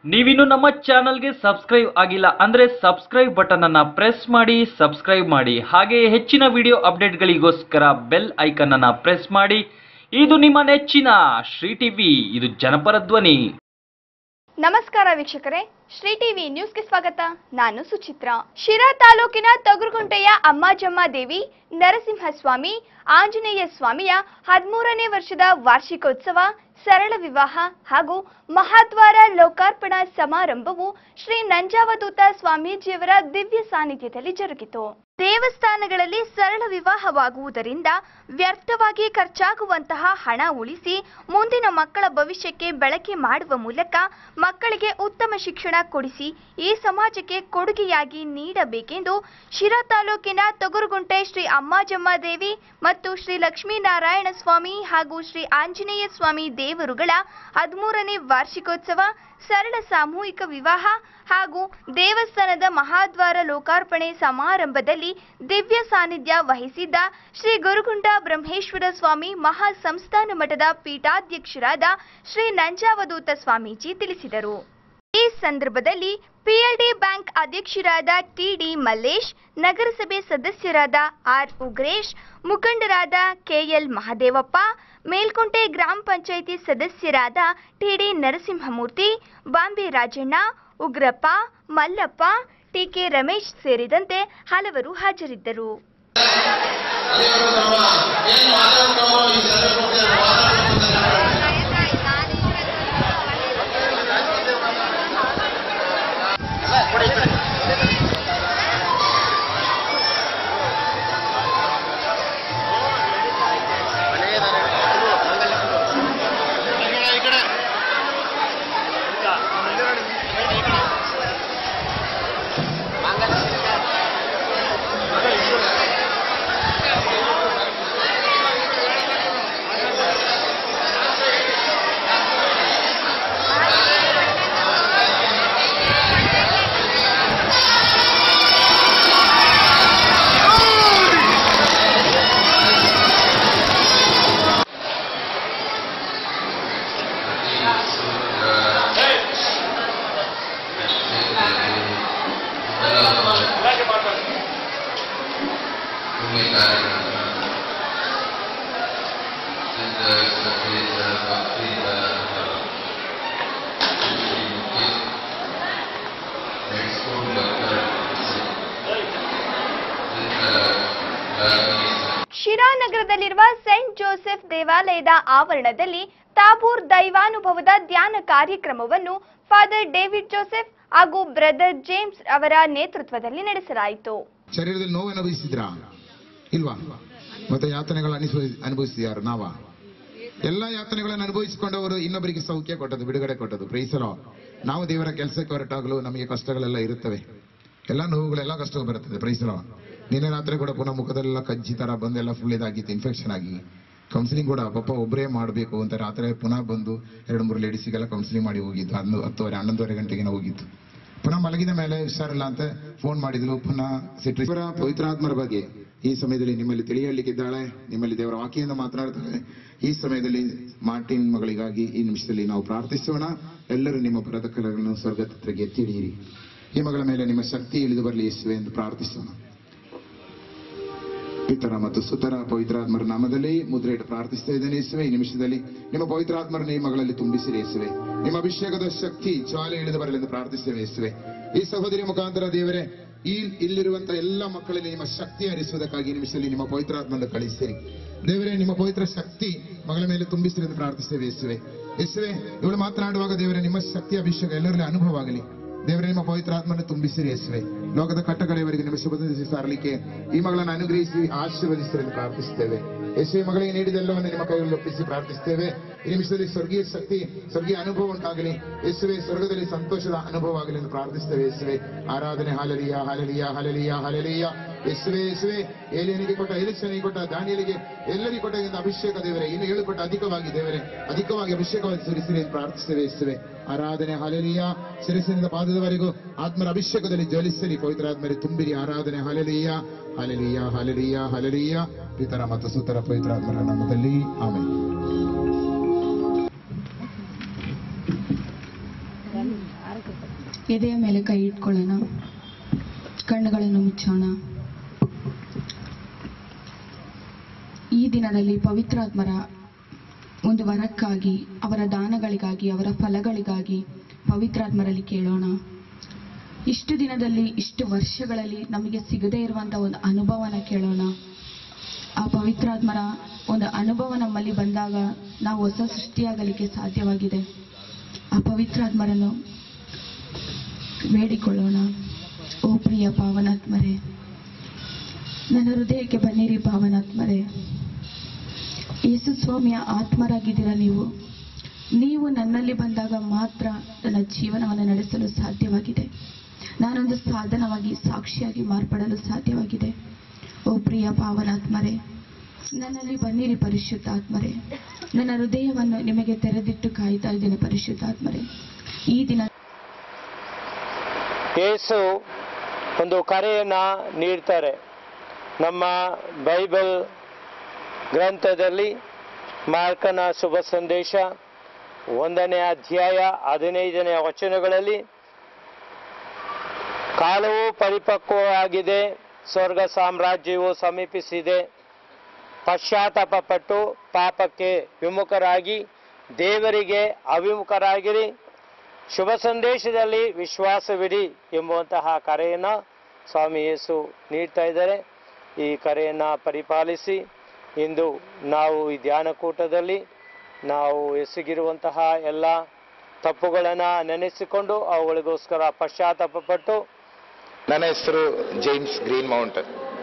ನೀವಿನ್ನು ನಮ್ಮ ಚಾನಲ್ಗೆ ಸಬ್ಸ್ಕ್ರೈಬ್ ಆಗಿಲ್ಲ ಅಂದ್ರೆ ಸಬ್ಸ್ಕ್ರೈಬ್ ಬಟನ್ ಅನ್ನ ಪ್ರೆಸ್ ಮಾಡಿ ಸಬ್ಸ್ಕ್ರೈಬ್ ಮಾಡಿ ಹಾಗೆ ಹೆಚ್ಚಿನ ವಿಡಿಯೋ ಅಪ್ಡೇಟ್ಗಳಿಗೋಸ್ಕರ ಬೆಲ್ ಐಕನ್ ಅನ್ನ ಪ್ರೆಸ್ ಮಾಡಿ ಇದು ನಿಮ್ಮ ನೆಚ್ಚಿನ ಶ್ರೀ ಟಿವಿ ಇದು ಜನಪರ ಧ್ವನಿ ನಮಸ್ಕಾರ ವೀಕ್ಷಕರೇ ಶ್ರೀ ಟಿವಿ ನ್ಯೂಸ್ಗೆ ಸ್ವಾಗತ ನಾನು ಸುಚಿತ್ರಾ ಶಿರಾ ತಾಲೂಕಿನ ತೊಗರುಗುಂಟೆಯ ಅಮ್ಮಾಜಮ್ಮ ದೇವಿ ನರಸಿಂಹಸ್ವಾಮಿ ಆಂಜನೇಯ ಸ್ವಾಮಿಯ ಹದಿಮೂರನೇ ವರ್ಷದ ವಾರ್ಷಿಕೋತ್ಸವ ಸರಳ ವಿವಾಹ ಹಾಗೂ ಮಹಾದ್ವಾರ ಲೋಕಾರ್ಪಣಾ ಸಮಾರಂಭವು ಶ್ರೀ ನಂಜಾವಧೂತ ಸ್ವಾಮೀಜಿಯವರ ದಿವ್ಯ ಸಾನ್ನಿಧ್ಯದಲ್ಲಿ ಜರುಗಿತು ದೇವಸ್ಥಾನಗಳಲ್ಲಿ ಸರಳ ವಿವಾಹವಾಗುವುದರಿಂದ ವ್ಯರ್ಥವಾಗಿ ಖರ್ಚಾಗುವಂತಹ ಹಣ ಉಳಿಸಿ ಮುಂದಿನ ಮಕ್ಕಳ ಭವಿಷ್ಯಕ್ಕೆ ಬಳಕೆ ಮಾಡುವ ಮೂಲಕ ಮಕ್ಕಳಿಗೆ ಉತ್ತಮ ಶಿಕ್ಷಣ ಕೊಡಿಸಿ ಈ ಸಮಾಜಕ್ಕೆ ಕೊಡುಗೆಯಾಗಿ ನೀಡಬೇಕೆಂದು ಶಿರಾ ತಾಲೂಕಿನ ತೊಗರುಗುಂಟೆ ಶ್ರೀ ಅಮ್ಮಾಜಮ್ಮ ದೇವಿ ಮತ್ತು ಶ್ರೀ ಲಕ್ಷ್ಮೀನಾರಾಯಣ ಸ್ವಾಮಿ ಹಾಗೂ ಶ್ರೀ ಆಂಜನೇಯ ಸ್ವಾಮಿ ದೇವರುಗಳ ಹದಿಮೂರನೇ ವಾರ್ಷಿಕೋತ್ಸವ ಸರಳ ಸಾಮೂಹಿಕ ವಿವಾಹ ಹಾಗೂ ದೇವಸ್ಥಾನದ ಮಹಾದ್ವಾರ ಲೋಕಾರ್ಪಣೆ ಸಮಾರಂಭದಲ್ಲಿ ದಿವ್ಯ ಸಾನ್ನಿಧ್ಯ ವಹಿಸಿದ್ದ ಶ್ರೀ ಗುರುಗುಂಡ ಬ್ರಹ್ಮೇಶ್ವರ ಸ್ವಾಮಿ ಮಹಾ ಸಂಸ್ಥಾನ ಮಠದ ಪೀಠಾಧ್ಯಕ್ಷರಾದ ಶ್ರೀ ನಂಜಾವಧೂತ ಸ್ವಾಮೀಜಿ ತಿಳಿಸಿದರು ಈ ಸಂದರ್ಭದಲ್ಲಿ ಪಿಎಲ್ಡಿ ಬ್ಯಾಂಕ್ ಅಧ್ಯಕ್ಷರಾದ ಟಿಡಿ ಮಲ್ಲೇಶ್ ನಗರಸಭೆ ಸದಸ್ಯರಾದ ಆರ್ ಉಗ್ರೇಶ್ ಮುಖಂಡರಾದ ಕೆಎಲ್ ಮಹದೇವಪ್ಪ ಮೇಲ್ಕುಂಟೆ ಗ್ರಾಮ ಪಂಚಾಯಿತಿ ಸದಸ್ಯರಾದ ಟಿಡಿ ನರಸಿಂಹಮೂರ್ತಿ ಬಾಂಬೆ ರಾಜಣ್ಣ ಉಗ್ರಪ್ಪ ಮಲ್ಲಪ್ಪ ಟಿಕೆ ರಮೇಶ್ ಸೇರಿದಂತೆ ಹಲವರು ಹಾಜರಿದ್ದರು ಭೂಮಿ ಕಾರ್ಯಕ್ರಮ ಸಿದ್ಧ ಸಕೇತ ಭಕ್ತಿದ ನೆಡ್ಸ್ಕೊಂಡು ಬರ್ತಾರೆ ಶಿರಾ ನಗರದಲ್ಲಿರುವ ಸೆಂಟ್ ಜೋಸೆಫ್ ದೇವಾಲಯದ ಆವರಣದಲ್ಲಿ ತಾಬೂರ್ ದೈವಾನುಭವದ ಧ್ಯಾನ ಕಾರ್ಯಕ್ರಮವನ್ನು ಫಾದರ್ ಡೇವಿಡ್ ಜೋಸೆಫ್ ಹಾಗೂ ಬ್ರದರ್ ಜೇಮ್ಸ್ ಅವರ ನೇತೃತ್ವದಲ್ಲಿ ನಡೆಸಲಾಯಿತು ಶರೀರದಲ್ಲಿ ನೋವು ಅನುಭವಿಸಿದ್ರಾ ಇಲ್ವಾ ಮತ್ತೆ ಯಾತನೆಗಳು ಅನಿಸ ಅನುಭವಿಸಿದ್ಯಾರು ನಾವ ಎಲ್ಲ ಯಾತನೆಗಳನ್ನು ಅನುಭವಿಸಿಕೊಂಡವರು ಇನ್ನೊಬ್ಬರಿಗೆ ಸೌಖ್ಯ ಕೊಟ್ಟದ್ದು ಬಿಡುಗಡೆ ಕೊಟ್ಟದ್ದು ಪ್ರೈಸಲೋ ನಾವು ದೇವರ ಕೆಲಸಕ್ಕೆ ಹೊರಟಾಗಲು ನಮಗೆ ಕಷ್ಟಗಳೆಲ್ಲ ಇರುತ್ತವೆ ಎಲ್ಲ ನೋವುಗಳೆಲ್ಲ ಕಷ್ಟ ಬರುತ್ತದೆ ಪ್ರೈಸಲೋ ನಿನ್ನೆ ರಾತ್ರಿ ಕೂಡ ಪುನಃ ಮುಖದೆಲ್ಲ ಕಜ್ಜಿ ತರ ಬಂದೆಲ್ಲ ಫುಲ್ ಇದಾಗಿತ್ತು ಇನ್ಫೆಕ್ಷನ್ ಆಗಿ ಕೌನ್ಸಿಲಿಂಗ್ ಕೂಡ ಪಾಪ ಒಬ್ಬರೇ ಮಾಡಬೇಕು ಅಂತ ರಾತ್ರಿ ಪುನಃ ಬಂದು ಎರಡು ಮೂರು ಲೇಡೀಸಿಗೆಲ್ಲ ಕೌನ್ಸಿಲಿಂಗ್ ಮಾಡಿ ಹೋಗಿದ್ದು ಹನ್ನೊಂದು ಹತ್ತುವರೆ ಹನ್ನೊಂದುವರೆ ಗಂಟೆಗೆ ನಾವು ಹೋಗಿದ್ದು ಪುನಃ ಮಲಗಿದ ಮೇಲೆ ಹುಷಾರಿಲ್ಲ ಅಂತ ಫೋನ್ ಮಾಡಿದ್ಲು ಪುನಃ ಸಿಟ್ರಿ ಇವರ ಪವಿತ್ರಾತ್ಮರ ಬಗ್ಗೆ ಈ ಸಮಯದಲ್ಲಿ ನಿಮ್ಮಲ್ಲಿ ತಿಳಿಯಲಿಕ್ಕಿದ್ದಾಳೆ ನಿಮ್ಮಲ್ಲಿ ದೇವರ ವಾಕ್ಯದಿಂದ ಮಾತನಾಡ್ತಾಳೆ ಈ ಸಮಯದಲ್ಲಿ ಮಾರ್ಟಿನ್ ಮಗಳಿಗಾಗಿ ಈ ನಿಮಿಷದಲ್ಲಿ ನಾವು ಪ್ರಾರ್ಥಿಸೋಣ ಎಲ್ಲರೂ ನಿಮ್ಮ ಬರದ ಕಲೆಗಳನ್ನು ಸ್ವರ್ಗತತ್ವಕ್ಕೆ ಎತ್ತಿ ಹಿಡಿಯಿರಿ ಈ ಮಗಳ ಮೇಲೆ ನಿಮ್ಮ ಶಕ್ತಿ ಇಳಿದು ಬರಲಿ ಯೇಸುವೆ ಎಂದು ಪ್ರಾರ್ಥಿಸೋಣ ಪಿತರ ಮತ್ತು ಸುತರ ಪವಿತ್ರಾತ್ಮರ ನಾಮದಲ್ಲಿ ಮುದ್ರೆ ಇಟ್ಟು ಪ್ರಾರ್ಥಿಸ್ತಾ ಇದ್ದೇನೆ ಯೇಸುವೆ ಈ ನಿಮಿಷದಲ್ಲಿ ನಿಮ್ಮ ಪವಿತ್ರಾತ್ಮರನ್ನು ಈ ಮಗಳಲ್ಲಿ ತುಂಬಿಸಿರಿ ಯೇಸುವೆ ನಿಮ್ಮ ಅಭಿಷೇಕದ ಶಕ್ತಿ ಜ್ವಾಲೆ ಇಳಿದು ಬರಲಿ ಎಂದು ಪ್ರಾರ್ಥಿಸ್ತೇವೆ ಯೇಸುವೆ ಈ ಸಹೋದರಿ ಮುಖಾಂತರ ದೇವರೇ ಈ ಇಲ್ಲಿರುವಂತಹ ಎಲ್ಲ ಮಕ್ಕಳಲ್ಲಿ ನಿಮ್ಮ ಶಕ್ತಿ ಹರಿಸುವುದಕ್ಕಾಗಿ ಈ ನಿಮಿಷದಲ್ಲಿ ನಿಮ್ಮ ಪವಿತ್ರಾತ್ಮನ್ನು ಕಳಿಸಿರಿ ದೇವರೇ ನಿಮ್ಮ ಪವಿತ್ರ ಶಕ್ತಿ ಮಗಳ ಮೇಲೆ ತುಂಬಿಸಿರಿ ಎಂದು ಪ್ರಾರ್ಥಿಸ್ತೇವೆ ಯೇಸುವೆ ಯೇಸುವೆ ಇವಳು ಮಾತನಾಡುವಾಗ ದೇವರೇ ನಿಮ್ಮ ಶಕ್ತಿ ಅಭಿಷೇಕ ಎಲ್ಲರಲ್ಲಿ ಅನುಭವ ಆಗಲಿ ದೇವರೇ ನಿಮ್ಮ ಪವಿತ್ರಾತ್ಮನ್ನು ತುಂಬಿಸಿರಿ ಯೇಸುವೆ ಲೋಕದ ಕಟ್ಟಕಡೆಯವರೆಗೆ ನಿಮ್ಮ ಶುಭ ದಿವಸ ಸಾರಲಿಕ್ಕೆ ಈ ಮಗಳನ್ನು ಅನುಗ್ರಹಿಸಿ ಆಶೀರ್ವದಿಸಿರಿ ಎಂದು ಪ್ರಾರ್ಥಿಸುತ್ತೇವೆ ಯೇಸುವೆ ಮಗಳಿಗೆ ನೀಡಿದೆಲ್ಲವನ್ನು ನಿಮ್ಮ ಕೈಯಲ್ಲಿ ಒಪ್ಪಿಸಿ ಪ್ರಾರ್ಥಿಸ್ತೇವೆ ಈ ನಿಮಿಷದಲ್ಲಿ ಸ್ವರ್ಗೀಯ ಶಕ್ತಿ ಸ್ವರ್ಗೀಯ ಅನುಭವ ಉಂಟಾಗಲಿ ಯೇಸುವೆ ಸ್ವರ್ಗದಲ್ಲಿ ಸಂತೋಷದ ಅನುಭವ ಆಗಲಿ ಎಂದು ಪ್ರಾರ್ಥಿಸ್ತೇವೆ ಯೇಸುವೆ ಆರಾಧನೆ ಹಾಲಲಿಯ ಹಾಲಲಿಯ ಹಾಲಲಿಯ ಹಾಲಲಿಯ ಯೇಸುವೆ ಯೇಸುವೆ ಏಲಿಯನಿಗೆ ಕೊಟ್ಟ ಎಲಿಸನಿಗೆ ಕೊಟ್ಟ ದಾನಿಯಲಿಗೆ ಎಲ್ಲರಿಗೂ ಕೊಟ್ಟ ಇಂಥ ಅಭಿಷೇಕ ದೇವರೇ ಇನ್ನು ಏಳು ಕೊಟ್ಟ ಅಧಿಕವಾಗಿ ದೇವರೇ ಅಧಿಕವಾಗಿ ಅಭಿಷೇಕವಾಗಿ ಸುರಿಸಿರಿ ಎಂದು ಪ್ರಾರ್ಥಿಸ್ತೇವೆ ಯೇಸುವೆ ಆರಾಧನೆ ಹಾಲಲಿಯ ಶಿರಸಿನಿಂದ ಪಾದದವರೆಗೂ ಆತ್ಮರ ಅಭಿಷೇಕದಲ್ಲಿ ಜ್ವಲಿಸಲಿ ಪವಿತ್ರಾತ್ಮರಿ ತುಂಬಿರಿ ಆರಾಧನೆ ಹಾಲಲಿಯ ಹಾಲಲಿಯ ಹಾಲಲಿಯ ಹಾಲಲಿಯ ಪಿತರ ಮತ್ತು ಸುತರ ಪವಿತ್ರಾತ್ಮರ ನಾಮದಲ್ಲಿ ಆಮೇಲೆ ಎದೆಯ ಮೇಲೆ ಕೈ ಇಟ್ಕೊಳ್ಳೋಣ ಕಣ್ಣುಗಳನ್ನು ಮುಚ್ಚೋಣ ಈ ದಿನದಲ್ಲಿ ಪವಿತ್ರಾತ್ಮರ ಒಂದು ವರಕ್ಕಾಗಿ ಅವರ ದಾನಗಳಿಗಾಗಿ ಅವರ ಫಲಗಳಿಗಾಗಿ ಪವಿತ್ರಾತ್ಮರಲ್ಲಿ ಕೇಳೋಣ ಇಷ್ಟು ದಿನದಲ್ಲಿ ಇಷ್ಟು ವರ್ಷಗಳಲ್ಲಿ ನಮಗೆ ಸಿಗದೇ ಇರುವಂತ ಒಂದು ಅನುಭವನ ಕೇಳೋಣ ಆ ಪವಿತ್ರಾತ್ಮರ ಒಂದು ಅನುಭವ ನಮ್ಮಲ್ಲಿ ಬಂದಾಗ ನಾವು ಹೊಸ ಸೃಷ್ಟಿಯಾಗಲಿಕ್ಕೆ ಸಾಧ್ಯವಾಗಿದೆ ಆ ಪವಿತ್ರಾತ್ಮರನ್ನು ಬೇಡಿಕೊಳ್ಳೋಣ ಓ ಪ್ರಿಯ ಪಾವನಾತ್ಮರೇ ನನ್ನ ಹೃದಯಕ್ಕೆ ಬನ್ನಿರಿ ಪಾವನಾತ್ಮರೇ ಯೇಸು ಸ್ವಾಮಿಯ ಆತ್ಮರಾಗಿದ್ದೀರಾ ನೀವು ನೀವು ನನ್ನಲ್ಲಿ ಬಂದಾಗ ಮಾತ್ರ ನನ್ನ ಜೀವನವನ್ನು ನಡೆಸಲು ಸಾಧ್ಯವಾಗಿದೆ ನಾನೊಂದು ಸಾಧನವಾಗಿ ಸಾಕ್ಷಿಯಾಗಿ ಮಾರ್ಪಡಲು ಸಾಧ್ಯವಾಗಿದೆ ಓ ಪ್ರಿಯ ಪಾವನಾತ್ಮರೇ ನನ್ನಲ್ಲಿ ಬನ್ನಿರಿ ಪರಿಶುದ್ಧಾತ್ಮರೇ ನನ್ನ ಹೃದಯವನ್ನು ನಿಮಗೆ ತೆರೆದಿಟ್ಟು ಕಾಯ್ತಾ ಇದ್ದೇನೆ ಪರಿಶುದ್ಧಾತ್ಮರೇ ಈ ದಿನ ಯೇಸು ಒಂದು ಕರೆಯನ್ನ ನೀಡ್ತಾರೆ ನಮ್ಮ ಬೈಬಲ್ ಗ್ರಂಥದಲ್ಲಿ ಮಾರ್ಕನ ಶುಭ ಸಂದೇಶ ಒಂದನೇ ಅಧ್ಯಾಯ ಹದಿನೈದನೇ ವಚನಗಳಲ್ಲಿ ಕಾಲವು ಪರಿಪಕ್ವವಾಗಿದೆ ಸ್ವರ್ಗ ಸಾಮ್ರಾಜ್ಯವು ಸಮೀಪಿಸಿದೆ ಪಶ್ಚಾತ್ತಾಪ ಪಟ್ಟು ಪಾಪಕ್ಕೆ ವಿಮುಖರಾಗಿ ದೇವರಿಗೆ ಅವಿಮುಖರಾಗಿರಿ ಶುಭ ಸಂದೇಶದಲ್ಲಿ ವಿಶ್ವಾಸವಿಡಿ ಎಂಬುವಂತಹ ಕರೆಯನ್ನು ಸ್ವಾಮಿ ಯೇಸು ನೀಡ್ತಾ ಇದ್ದಾರೆ ಈ ಕರೆಯನ್ನು ಪರಿಪಾಲಿಸಿ ಇಂದು ನಾವು ಈ ಧ್ಯಾನಕೂಟದಲ್ಲಿ ನಾವು ಎಸಗಿರುವಂತಹ ಎಲ್ಲ ತಪ್ಪುಗಳನ್ನು ನೆನೆಸಿಕೊಂಡು ಅವುಗಳಿಗೋಸ್ಕರ ಪಶ್ಚಾತ್ತಾಪಪಟ್ಟು ನನ್ನ ಹೆಸರು ಜೇಮ್ಸ್ ಗ್ರೀನ್ ಮೌಂಟ್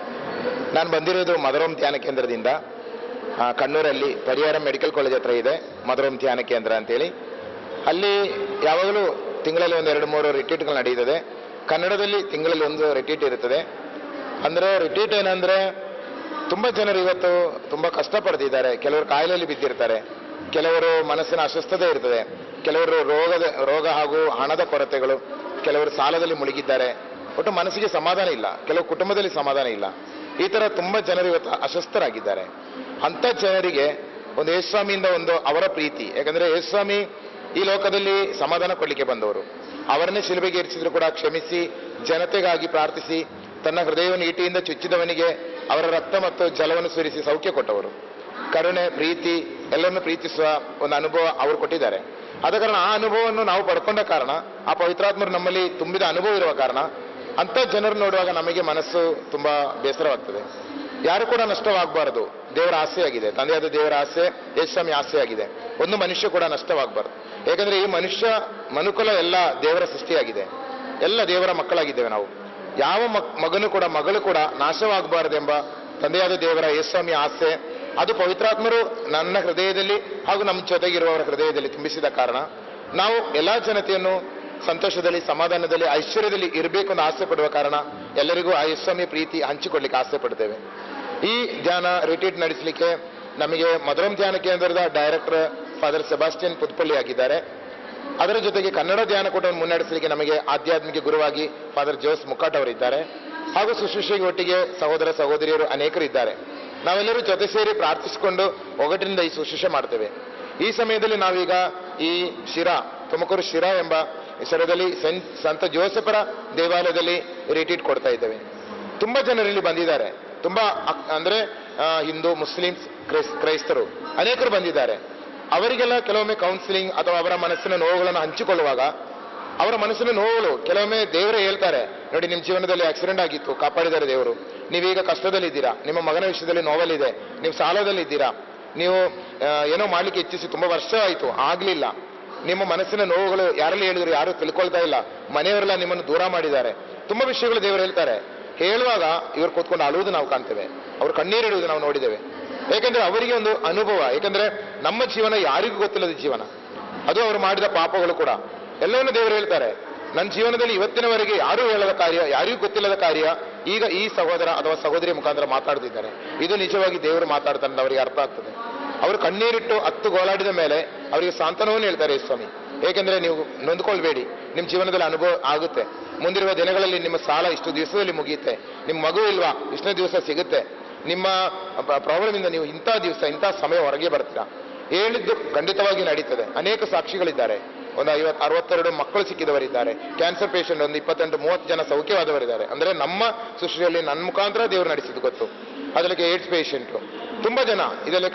ನಾನು ಬಂದಿರೋದು ಮದರೋಮ್ ಧ್ಯಾನ ಕೇಂದ್ರದಿಂದ ಆ, ಕಣ್ಣೂರಲ್ಲಿ ಪರಿಹಾರ ಮೆಡಿಕಲ್ ಕಾಲೇಜ್ ಹತ್ರ ಇದೆ ಮದರೋಮ್ ಧ್ಯಾನ ಕೇಂದ್ರ ಅಂತೇಳಿ ಅಲ್ಲಿ ಯಾವಾಗಲೂ ತಿಂಗಳಲ್ಲಿ ಒಂದು ಎರಡು ಮೂರು ರಿಟ್ರೀಟ್ಗಳು ನಡೆಯುತ್ತದೆ ಕನ್ನಡದಲ್ಲಿ ತಿಂಗಳಲ್ಲಿ ಒಂದು ರಿಟ್ರೀಟ್ ಇರುತ್ತದೆ ಅಂದರೆ ರಿಟ್ರೀಟ್ ಏನಂದರೆ ತುಂಬ ಜನರು ಇವತ್ತು ತುಂಬ ಕಷ್ಟಪಡ್ತಿದ್ದಾರೆ ಕೆಲವರು ಕಾಯಿಲೆಯಲ್ಲಿ ಬಿದ್ದಿರ್ತಾರೆ ಕೆಲವರು ಮನಸ್ಸಿನ ಅಸ್ವಸ್ಥತೆ ಇರ್ತದೆ ಕೆಲವರು ರೋಗದ ರೋಗ ಹಾಗೂ ಹಣದ ಕೊರತೆಗಳು ಕೆಲವರು ಸಾಲದಲ್ಲಿ ಮುಳುಗಿದ್ದಾರೆ ಒಟ್ಟು ಮನಸ್ಸಿಗೆ ಸಮಾಧಾನ ಇಲ್ಲ ಕೆಲವು ಕುಟುಂಬದಲ್ಲಿ ಸಮಾಧಾನ ಇಲ್ಲ ಈ ತರ ತುಂಬಾ ಜನರು ಇವತ್ತು ಅಸ್ವಸ್ಥರಾಗಿದ್ದಾರೆ ಅಂತ ಜನರಿಗೆ ಒಂದು ಯೇಸ್ವಾಮಿಯಿಂದ ಒಂದು ಅವರ ಪ್ರೀತಿ ಯಾಕಂದ್ರೆ ಯೇಸ್ವಾಮಿ ಈ ಲೋಕದಲ್ಲಿ ಸಮಾಧಾನ ಕೊಡ್ಲಿಕ್ಕೆ ಬಂದವರು ಅವರನ್ನೇ ಶಿಲುಬೆಗೆ ಇರಿಸಿದ್ರು ಕೂಡ ಕ್ಷಮಿಸಿ ಜನತೆಗಾಗಿ ಪ್ರಾರ್ಥಿಸಿ ತನ್ನ ಹೃದಯವನ್ನು ಈಟಿಯಿಂದ ಚುಚ್ಚಿದವನಿಗೆ ಅವರ ರಕ್ತ ಮತ್ತು ಜಲವನ್ನು ಸುರಿಸಿ ಸೌಖ್ಯ ಕೊಟ್ಟವರು ಕರುಣೆ ಪ್ರೀತಿ ಎಲ್ಲರನ್ನು ಪ್ರೀತಿಸುವ ಒಂದು ಅನುಭವ ಅವರು ಕೊಟ್ಟಿದ್ದಾರೆ ಆದ ಕಾರಣ ಆ ಅನುಭವವನ್ನು ನಾವು ಪಡ್ಕೊಂಡ ಕಾರಣ ಆ ಪವಿತ್ರಾತ್ಮರು ನಮ್ಮಲ್ಲಿ ತುಂಬಿದ ಅನುಭವ ಇರುವ ಕಾರಣ ಅಂತ ಜನರು ನೋಡುವಾಗ ನಮಗೆ ಮನಸ್ಸು ತುಂಬಾ ಬೇಸರವಾಗ್ತದೆ ಯಾರು ಕೂಡ ನಷ್ಟವಾಗಬಾರದು ದೇವರ ಆಸೆಯಾಗಿದೆ ತಂದೆಯಾದ ದೇವರ ಆಸೆ ಯೇಸ್ವಾಮಿ ಆಸೆಯಾಗಿದೆ ಒಂದು ಮನುಷ್ಯ ಕೂಡ ನಷ್ಟವಾಗಬಾರದು ಯಾಕಂದ್ರೆ ಈ ಮನುಷ್ಯ ಮನುಕುಲ ಎಲ್ಲ ದೇವರ ಸೃಷ್ಟಿಯಾಗಿದೆ ಎಲ್ಲ ದೇವರ ಮಕ್ಕಳಾಗಿದ್ದೇವೆ ನಾವು ಯಾವ ಮಕ್- ಮಗನು ಕೂಡ ಮಗಳು ಕೂಡ ನಾಶವಾಗಬಾರದೆಂಬ ತಂದೆಯಾದ ದೇವರ ಯೇಸ್ವಾಮಿ ಆಸೆ ಅದು ಪವಿತ್ರಾತ್ಮರು ನನ್ನ ಹೃದಯದಲ್ಲಿ ಹಾಗೂ ನಮ್ಮ ಜೊತೆಗಿರುವವರ ಹೃದಯದಲ್ಲಿ ತುಂಬಿಸಿದ ಕಾರಣ ನಾವು ಎಲ್ಲಾ ಜನತೆಯನ್ನು ಸಂತೋಷದಲ್ಲಿ ಸಮಾಧಾನದಲ್ಲಿ ಐಶ್ವರ್ಯದಲ್ಲಿ ಇರಬೇಕು ಅಂತ ಆಸೆ ಪಡುವ ಕಾರಣ ಎಲ್ಲರಿಗೂ ಆ ಯೇಸ್ವಾಮಿ ಪ್ರೀತಿ ಹಂಚಿಕೊಡ್ಲಿಕ್ಕೆ ಆಸೆ ಪಡ್ತೇವೆ ಈ ಧ್ಯಾನ ರಿಟ್ರೀಟ್ ನಡೆಸಲಿಕ್ಕೆ ನಮಗೆ ಮಧುರಂ ಧ್ಯಾನ ಕೇಂದ್ರದ ಡೈರೆಕ್ಟರ್ ಫಾದರ್ ಸೆಬಾಸ್ಟಿಯನ್ ಪುತ್ಪಳ್ಳಿ ಆಗಿದ್ದಾರೆ ಅದರ ಜೊತೆಗೆ ಕನ್ನಡ ಧ್ಯಾನಕೂಟವನ್ನು ಮುನ್ನಡೆಸಲಿಕ್ಕೆ ನಮಗೆ ಆಧ್ಯಾತ್ಮಿಕ ಗುರುವಾಗಿ ಫಾದರ್ ಜೋಸ್ ಮುಕ್ಕಾಟ್ ಅವರಿದ್ದಾರೆ ಹಾಗೂ ಶುಶ್ರೂಷೆಗೆ ಒಟ್ಟಿಗೆ ಸಹೋದರ ಸಹೋದರಿಯರು ಅನೇಕರು ಇದ್ದಾರೆ ನಾವೆಲ್ಲರೂ ಜೊತೆ ಸೇರಿ ಪ್ರಾರ್ಥಿಸಿಕೊಂಡು ಒಗಟಿನಿಂದ ಈ ಶುಶ್ರೂಷೆ ಮಾಡ್ತೇವೆ ಈ ಸಮಯದಲ್ಲಿ ನಾವೀಗ ಈ ಶಿರಾ ತುಮಕೂರು ಶಿರಾ ಎಂಬ ಹೆಸರದಲ್ಲಿ ಸೆಂಟ್ ಸಂತ ಜೋಸೆಫರ ದೇವಾಲಯದಲ್ಲಿ ರಿಟ್ರೀಟ್ ಕೊಡ್ತಾ ಇದ್ದೇವೆ ತುಂಬಾ ಜನರು ಇಲ್ಲಿ ಬಂದಿದ್ದಾರೆ ತುಂಬಾ ಅಕ್- ಅಂದ್ರೆ ಆ, ಹಿಂದೂ ಮುಸ್ಲಿಮ್ಸ್ ಕ್ರೈಸ್ ಕ್ರೈಸ್ತರು ಅನೇಕರು ಬಂದಿದ್ದಾರೆ ಅವರಿಗೆಲ್ಲ ಕೆಲವೊಮ್ಮೆ ಕೌನ್ಸಿಲಿಂಗ್ ಅಥವಾ ಅವರ ಮನಸ್ಸಿನ ನೋವುಗಳನ್ನು ಹಂಚಿಕೊಳ್ಳುವಾಗ ಅವರ ಮನಸ್ಸಿನ ನೋವುಗಳು ಕೆಲವೊಮ್ಮೆ ದೇವರೇ ಹೇಳ್ತಾರೆ ನೋಡಿ ನಿಮ್ಮ ಜೀವನದಲ್ಲಿ ಆಕ್ಸಿಡೆಂಟ್ ಆಗಿತ್ತು ಕಾಪಾಡಿದ್ದಾರೆ ದೇವರು ನೀವೀಗ ಕಷ್ಟದಲ್ಲಿದ್ದೀರಾ ನಿಮ್ಮ ಮಗನ ವಿಷಯದಲ್ಲಿ ನೋವಲ್ಲಿದೆ ನೀವು ಸಾಲದಲ್ಲಿದ್ದೀರಾ ನೀವು ಆ, ಏನೋ ಮಾಡ್ಲಿಕ್ಕೆ ಇಚ್ಛಿಸಿ ತುಂಬಾ ವರ್ಷ ಆಯಿತು ಆಗ್ಲಿಲ್ಲ ನಿಮ್ಮ ಮನಸ್ಸಿನ ನೋವುಗಳು ಯಾರಲ್ಲಿ ಹೇಳಿದ್ರು ಯಾರು ತಿಳ್ಕೊಳ್ತಾ ಇಲ್ಲ ಮನೆಯವರೆಲ್ಲ ನಿಮ್ಮನ್ನು ದೂರ ಮಾಡಿದ್ದಾರೆ ತುಂಬಾ ವಿಷಯಗಳು ದೇವರು ಹೇಳ್ತಾರೆ ಹೇಳುವಾಗ ಇವರು ಕೂತ್ಕೊಂಡು ಅಳುವುದು ನಾವು ಕಾಣ್ತೇವೆ ಅವರು ಕಣ್ಣೀರಿಡುವುದು ನಾವು ನೋಡಿದ್ದೇವೆ ಯಾಕಂದ್ರೆ ಅವರಿಗೆ ಒಂದು ಅನುಭವ ಯಾಕಂದ್ರೆ ನಮ್ಮ ಜೀವನ ಯಾರಿಗೂ ಗೊತ್ತಿಲ್ಲದ ಜೀವನ ಅದು ಅವರು ಮಾಡಿದ ಪಾಪಗಳು ಕೂಡ ಎಲ್ಲವನ್ನು ದೇವರು ಹೇಳ್ತಾರೆ ನನ್ನ ಜೀವನದಲ್ಲಿ ಇವತ್ತಿನವರೆಗೆ ಯಾರೂ ಹೇಳದ ಕಾರ್ಯ ಯಾರಿಗೂ ಗೊತ್ತಿಲ್ಲದ ಕಾರ್ಯ ಈಗ ಈ ಸಹೋದರ ಅಥವಾ ಸಹೋದರಿ ಮುಖಾಂತರ ಮಾತಾಡ್ತಿದ್ದಾರೆ ಇದು ನಿಜವಾಗಿ ದೇವರು ಮಾತಾಡ್ತಾರೆ ಅಂತ ಅವರಿಗೆ ಅರ್ಥ ಆಗ್ತದೆ ಅವರು ಕಣ್ಣೀರಿಟ್ಟು ಹತ್ತು ಗೋಳಾಡಿದ ಮೇಲೆ ಅವರಿಗೆ ಸಾಂತ್ವನವನ್ನು ಹೇಳ್ತಾರೆ ಸ್ವಾಮಿ ಏಕೆಂದ್ರೆ ನೀವು ನೊಂದ್ಕೊಳ್ಬೇಡಿ ನಿಮ್ಮ ಜೀವನದಲ್ಲಿ ಅನುಭವ ಆಗುತ್ತೆ ಮುಂದಿರುವ ದಿನಗಳಲ್ಲಿ ನಿಮ್ಮ ಸಾಲ ಇಷ್ಟು ದಿವಸದಲ್ಲಿ ಮುಗಿಯುತ್ತೆ ನಿಮ್ಮ ಮಗು ಇಲ್ವಾ ಇಷ್ಟನೇ ದಿವಸ ಸಿಗುತ್ತೆ ನಿಮ್ಮ ಪ್ರಾಬ್ಲಮ್ ಇಂದ ನೀವು ಇಂಥ ದಿವಸ ಇಂಥ ಸಮಯ ಹೊರಗೆ ಬರ್ತೀರಾ ಹೇಳಿದ್ದು ಖಂಡಿತವಾಗಿ ನಡೀತದೆ ಅನೇಕ ಸಾಕ್ಷಿಗಳಿದ್ದಾರೆ ಒಂದು ಐವತ್ತು ಅರವತ್ತೆರಡು ಮಕ್ಕಳು ಸಿಕ್ಕಿದವರಿದ್ದಾರೆ ಕ್ಯಾನ್ಸರ್ ಪೇಷಂಟ್ ಒಂದು ಇಪ್ಪತ್ತೆಂಟು ಮೂವತ್ತು ಜನ ಸೌಖ್ಯವಾದವರಿದ್ದಾರೆ ಅಂದ್ರೆ ನಮ್ಮ ಸೃಷ್ಟಿಯಲ್ಲಿ ನನ್ನ ಮುಖಾಂತರ ದೇವರು ನಡೆಸಿದ್ದು ಗೊತ್ತು ಅದಕ್ಕೆ ಏಡ್ಸ್ ಪೇಷಂಟು ತುಂಬಾ ಜನ ಇದೆಲ್ಲ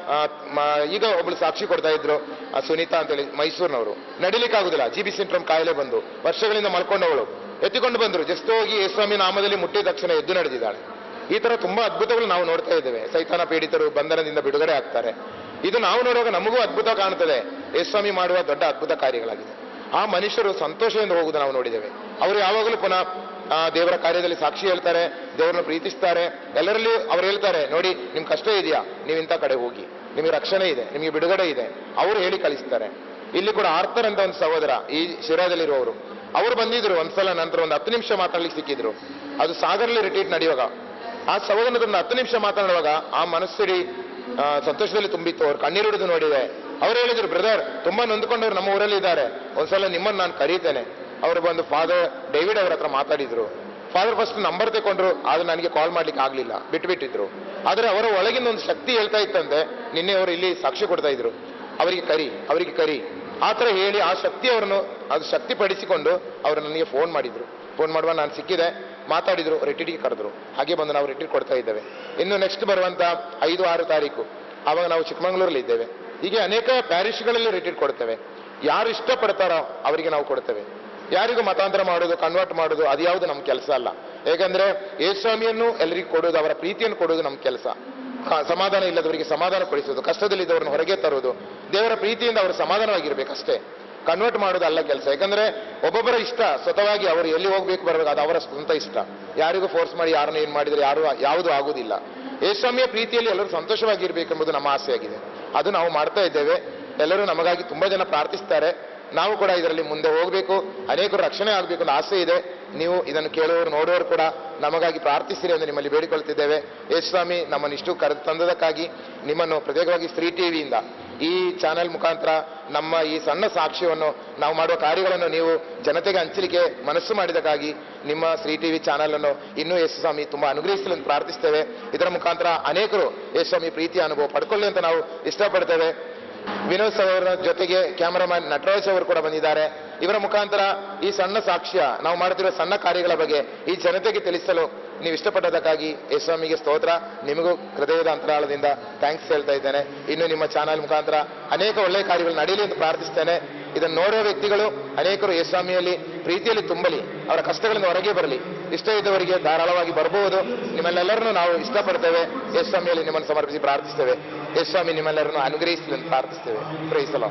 ಈಗ ಒಬ್ಳು ಸಾಕ್ಷಿ ಕೊಡ್ತಾ ಇದ್ರು ಆ ಸುನೀತಾ ಅಂತೇಳಿ ಮೈಸೂರಿನವರು ನಡಿಲಿಕ್ಕೆ ಆಗುದಿಲ್ಲ ಜಿ ಬಿ ಸಿಂಡ್ರೋಮ್ ಕಾಯಿಲೆ ಬಂದು ವರ್ಷಗಳಿಂದ ಮಲ್ಕೊಂಡವಳು ಎತ್ತಿಕೊಂಡು ಬಂದ್ರು ಜಸ್ಟ್ ಹೋಗಿ ಯೇಸ್ವಾಮಿ ನಾಮದಲ್ಲಿ ಮುಟ್ಟಿದ ತಕ್ಷಣ ಎದ್ದು ನಡೆದಿದ್ದಾಳೆ ಈ ತರ ತುಂಬಾ ಅದ್ಭುತಗಳು ನಾವು ನೋಡ್ತಾ ಇದ್ದೇವೆ ಸೈತಾನ ಪೀಡಿತರು ಬಂಧನದಿಂದ ಬಿಡುಗಡೆ ಆಗ್ತಾರೆ ಇದು ನಾವು ನೋಡುವಾಗ ನಮಗೂ ಅದ್ಭುತ ಕಾಣುತ್ತದೆ ಯೇಸ್ವಾಮಿ ಮಾಡುವ ದೊಡ್ಡ ಅದ್ಭುತ ಕಾರ್ಯಗಳಾಗಿದೆ ಆ ಮನುಷ್ಯರು ಸಂತೋಷದಿಂದ ಹೋಗುವುದು ನಾವು ನೋಡಿದ್ದೇವೆ ಅವರು ಯಾವಾಗಲೂ ಪುನಃ ಆ ದೇವರ ಕಾರ್ಯದಲ್ಲಿ ಸಾಕ್ಷಿ ಹೇಳ್ತಾರೆ ದೇವರನ್ನು ಪ್ರೀತಿಸ್ತಾರೆ ಎಲ್ಲರಲ್ಲಿ ಅವ್ರು ಹೇಳ್ತಾರೆ ನೋಡಿ ನಿಮ್ ಕಷ್ಟ ಇದೆಯಾ ನೀವು ಇಂಥ ಕಡೆ ಹೋಗಿ ನಿಮಗೆ ರಕ್ಷಣೆ ಇದೆ ನಿಮಗೆ ಬಿಡುಗಡೆ ಇದೆ ಅವರು ಹೇಳಿ ಕಳಿಸ್ತಾರೆ ಇಲ್ಲಿ ಕೂಡ ಆರ್ತರ್ ಅಂತ ಒಂದು ಸಹೋದರ ಈ ಶಿರಾದಲ್ಲಿರುವವರು ಅವರು ಬಂದಿದ್ರು ಒಂದ್ಸಲ ನಂತರ ಒಂದು ಹತ್ತು ನಿಮಿಷ ಮಾತಾಡ್ಲಿಕ್ಕೆ ಸಿಕ್ಕಿದ್ರು ಅದು ಸಾಗರಲ್ಲಿ ರಿಟ್ರೀಟ್ ನಡೆಯುವಾಗ ಆ ಸಹೋದರನ ಒಂದು ಹತ್ತು ನಿಮಿಷ ಮಾತಾಡುವಾಗ ಆ ಮನಸ್ಸಿಡಿ ಆ, ಸಂತೋಷದಲ್ಲಿ ತುಂಬಿತ್ತು ಅವ್ರು ಕಣ್ಣೀರಿಡಿದು ನೋಡಿದೆ ಅವ್ರು ಹೇಳಿದ್ರು ಬ್ರದರ್ ತುಂಬಾ ನೊಂದ್ಕೊಂಡವ್ರು ನಮ್ಮ ಊರಲ್ಲಿ ಇದ್ದಾರೆ ಒಂದ್ಸಲ ನಿಮ್ಮನ್ನು ನಾನು ಕರೀತೇನೆ ಅವರು ಬಂದು ಫಾದರ್ ಡೇವಿಡ್ ಅವ್ರ ಹತ್ರ ಮಾತಾಡಿದ್ರು ಫಾದರ್ ಫಸ್ಟ್ ನಂಬರ್ ತಗೊಂಡ್ರು ಆದ್ರೆ ನನಗೆ ಕಾಲ್ ಮಾಡ್ಲಿಕ್ಕೆ ಆಗ್ಲಿಲ್ಲ ಬಿಟ್ಟು ಬಿಟ್ಟಿದ್ರು ಆದ್ರೆ ಅವರ ಒಳಗಿನ ಒಂದು ಶಕ್ತಿ ಹೇಳ್ತಾ ಇತ್ತಂತೆ ನಿನ್ನೆ ಅವರು ಇಲ್ಲಿ ಸಾಕ್ಷಿ ಕೊಡ್ತಾ ಇದ್ರು ಅವರಿಗೆ ಕರಿ ಅವರಿಗೆ ಕರಿ ಆ ಥರ ಹೇಳಿ ಆ ಶಕ್ತಿ ಅವರನ್ನು ಅದು ಶಕ್ತಿ ಪಡಿಸಿಕೊಂಡು ಅವರು ನನಗೆ ಫೋನ್ ಮಾಡಿದ್ರು ಫೋನ್ ಮಾಡುವ ನಾನು ಸಿಕ್ಕಿದೆ ಮಾತಾಡಿದ್ರು ರಿಟ್ರೀಟ್ಗೆ ಕರೆದ್ರು ಹಾಗೆ ಬಂದು ನಾವು ರಿಟ್ರೀಟ್ ಕೊಡ್ತಾ ಇದ್ದೇವೆ ಇನ್ನು ನೆಕ್ಸ್ಟ್ ಬರುವಂತ ಐದು ಆರು ತಾರೀಕು ಆವಾಗ ನಾವು ಚಿಕ್ಕಮಗಳೂರಲ್ಲಿ ಇದ್ದೇವೆ ಹೀಗೆ ಅನೇಕ ಪ್ಯಾರಿಶ್ಗಳಲ್ಲಿ ರಿಟ್ರೀಟ್ ಕೊಡ್ತೇವೆ ಯಾರು ಇಷ್ಟಪಡ್ತಾರೋ ಅವರಿಗೆ ನಾವು ಕೊಡ್ತೇವೆ ಯಾರಿಗೂ ಮತಾಂತರ ಮಾಡೋದು ಕನ್ವರ್ಟ್ ಮಾಡೋದು ಅದು ಯಾವುದು ನಮ್ಮ ಕೆಲಸ ಅಲ್ಲ ಯಾಕಂದ್ರೆ ಯೇಸ್ವಾಮಿಯನ್ನು ಎಲ್ಲರಿಗೂ ಕೊಡೋದು ಅವರ ಪ್ರೀತಿಯನ್ನು ಕೊಡೋದು ನಮ್ಮ ಕೆಲಸ ಸಮಾಧಾನ ಇಲ್ಲದವರಿಗೆ ಸಮಾಧಾನ ಪಡಿಸೋದು ಕಷ್ಟದಲ್ಲಿದ್ದವರನ್ನು ಹೊರಗೆ ತರುವುದು ದೇವರ ಪ್ರೀತಿಯಿಂದ ಅವರು ಸಮಾಧಾನವಾಗಿರ್ಬೇಕಷ್ಟೇ ಕನ್ವರ್ಟ್ ಮಾಡೋದು ಅಲ್ಲ ಕೆಲಸ ಯಾಕಂದ್ರೆ ಒಬ್ಬೊಬ್ಬರ ಇಷ್ಟ ಸ್ವತಃವಾಗಿ ಅವರು ಎಲ್ಲಿ ಹೋಗ್ಬೇಕು ಬರಬೇಕು ಅದು ಅವರ ಸ್ವಂತ ಇಷ್ಟ ಯಾರಿಗೂ ಫೋರ್ಸ್ ಮಾಡಿ ಯಾರನ್ನ ಏನ್ ಮಾಡಿದ್ರೆ ಯಾರು ಯಾವುದು ಆಗುವುದಿಲ್ಲ ಯೇಸ್ವಾಮಿಯ ಪ್ರೀತಿಯಲ್ಲಿ ಎಲ್ಲರೂ ಸಂತೋಷವಾಗಿರ್ಬೇಕೆಂಬುದು ನಮ್ಮ ಆಸೆಯಾಗಿದೆ ಅದು ನಾವು ಮಾಡ್ತಾ ಇದ್ದೇವೆ ಎಲ್ಲರೂ ನಮಗಾಗಿ ತುಂಬಾ ಜನ ಪ್ರಾರ್ಥಿಸ್ತಾರೆ ನಾವು ಕೂಡ ಇದರಲ್ಲಿ ಮುಂದೆ ಹೋಗಬೇಕು ಅನೇಕರು ರಕ್ಷಣೆ ಆಗಬೇಕು ಅನ್ನೋ ಆಸೆ ಇದೆ ನೀವು ಇದನ್ನು ಕೇಳುವವರು ನೋಡುವವರು ಕೂಡ ನಮಗಾಗಿ ಪ್ರಾರ್ಥಿಸಿರಿ ಎಂದು ನಿಮ್ಮಲ್ಲಿ ಬೇಡಿಕೊಳ್ತಿದ್ದೇವೆ ಯೇಸ್ವಾಮಿ ನಮ್ಮನ್ನು ಇಷ್ಟು ಕರೆದು ತಂದದಕ್ಕಾಗಿ ನಿಮ್ಮನ್ನು ಪ್ರತ್ಯೇಕವಾಗಿ ಸ್ತ್ರೀ ಟಿವಿಯಿಂದ ಈ ಚಾನೆಲ್ ಮುಖಾಂತರ ನಮ್ಮ ಈ ಸಣ್ಣ ಸಾಕ್ಷ್ಯವನ್ನು ನಾವು ಮಾಡುವ ಕಾರ್ಯಗಳನ್ನು ನೀವು ಜನತೆಗೆ ಹಂಚಲಿಕ್ಕೆ ಮನಸ್ಸು ಮಾಡಿದಕ್ಕಾಗಿ ನಿಮ್ಮ ಶ್ರೀ ಟಿವಿ ಚಾನೆಲ್ ಅನ್ನು ಇನ್ನೂ ಯೇಸು ಸ್ವಾಮಿ ತುಂಬಾ ಅನುಗ್ರಹಿಸಲು ಅಂತ ಪ್ರಾರ್ಥಿಸ್ತೇವೆ ಇದರ ಮುಖಾಂತರ ಅನೇಕರು ಯೇಸು ಸ್ವಾಮಿ ಪ್ರೀತಿಯ ಅನುಭವ ಪಡ್ಕೊಳ್ಳಿ ಅಂತ ನಾವು ಇಷ್ಟಪಡ್ತೇವೆ ವಿನೋದ್ ಸರ್ ಅವರ ಜೊತೆಗೆ ಕ್ಯಾಮರಾಮನ್ ನಟರಾಜ್ ಅವರು ಕೂಡ ಬಂದಿದ್ದಾರೆ ಇವರ ಮುಖಾಂತರ ಈ ಸಣ್ಣ ಸಾಕ್ಷ್ಯ ನಾವು ಮಾಡುತ್ತಿರುವ ಸಣ್ಣ ಕಾರ್ಯಗಳ ಬಗ್ಗೆ ಈ ಜನತೆಗೆ ತಿಳಿಸಲು ನೀವು ಇಷ್ಟಪಟ್ಟದಕ್ಕಾಗಿ ಯೇಸ್ವಾಮಿಗೆ ಸ್ತೋತ್ರ ನಿಮಗೂ ಹೃದಯದ ಅಂತರಾಳದಿಂದ ಥ್ಯಾಂಕ್ಸ್ ಹೇಳ್ತಾ ಇದ್ದೇನೆ ಇನ್ನು ನಿಮ್ಮ ಚಾನಲ್ ಮುಖಾಂತರ ಅನೇಕ ಒಳ್ಳೆಯ ಕಾರ್ಯಗಳು ನಡೆಯಲಿ ಅಂತ ಪ್ರಾರ್ಥಿಸ್ತೇನೆ ಇದನ್ನು ನೋಡುವ ವ್ಯಕ್ತಿಗಳು ಅನೇಕರು ಯೇಸ್ವಾಮಿಯಲ್ಲಿ ಪ್ರೀತಿಯಲ್ಲಿ ತುಂಬಲಿ ಅವರ ಕಷ್ಟಗಳಿಂದ ಹೊರಗೆ ಬರಲಿ ಇಷ್ಟ ಇದ್ದವರಿಗೆ ಧಾರಾಳವಾಗಿ ಬರಬಹುದು ನಿಮ್ಮೆಲ್ಲರನ್ನು ನಾವು ಇಷ್ಟಪಡ್ತೇವೆ ಯೇಸ್ವಾಮಿಯಲ್ಲಿ ನಿಮ್ಮನ್ನು ಸಮರ್ಪಿಸಿ ಪ್ರಾರ್ಥಿಸ್ತೇವೆ ಯೇಸ್ವಾಮಿ ನಿಮ್ಮೆಲ್ಲರನ್ನು ಅನುಗ್ರಹಿಸಲಿ ಅಂತ ಪ್ರಾರ್ಥಿಸ್ತೇವೆ ಪ್ರೈಸಲಾ